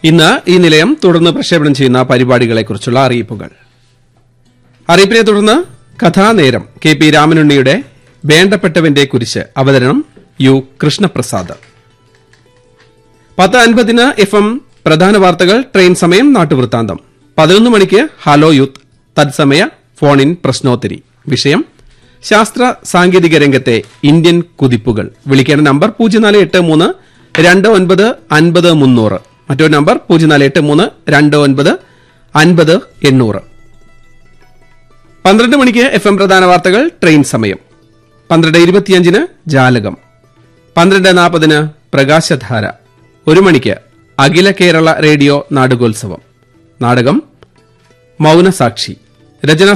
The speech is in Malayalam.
ഇന്ന് ഈ നിലയം തുടർന്ന് പ്രക്ഷേപണം ചെയ്യുന്ന പരിപാടികളെക്കുറിച്ചുള്ള അറിയിപ്പുകൾ അറിയിപ്പിനെ തുടർന്ന് കഥാനേരം കെ പി രാമനുണ്ണിയുടെ വേണ്ടപ്പെട്ടവന്റെ കുരിശ് അവതരണം യു കൃഷ്ണപ്രസാദ് പത്ത് അൻപതിന് എഫ് എം പ്രധാന വാർത്തകൾ ട്രെയിൻ സമയം നാട്ടുവൃത്താന്തം പതിനൊന്ന് മണിക്ക് ഹലോ യൂത്ത് തത്സമയ ഫോൺ ഇൻ പ്രശ്നോത്തരി വിഷയം ശാസ്ത്ര സാങ്കേതിക രംഗത്തെ ഇന്ത്യൻ കുതിപ്പുകൾ വിളിക്കേണ്ട നമ്പർ പൂജ്യം നാല് എട്ട് മൂന്ന് രണ്ട് ഒൻപത് അൻപത് മുന്നൂറ് മറ്റൊരു നമ്പർ പൂജ്യം നാല് എട്ട് മൂന്ന് രണ്ട് ഒൻപത് അൻപത് എണ്ണൂറ് പന്ത്രണ്ട് മണിക്ക് എഫ് എം പ്രധാന വാർത്തകൾ ട്രെയിൻ സമയം പന്ത്രണ്ട് ഇരുപത്തിയഞ്ചിന് ജാലകം പന്ത്രണ്ട് നാൽപ്പതിന് പ്രകാശധാര ഒരു മണിക്ക് അഖില കേരള റേഡിയോ നാടകോത്സവം നാടകം മൗനസാക്ഷി രചന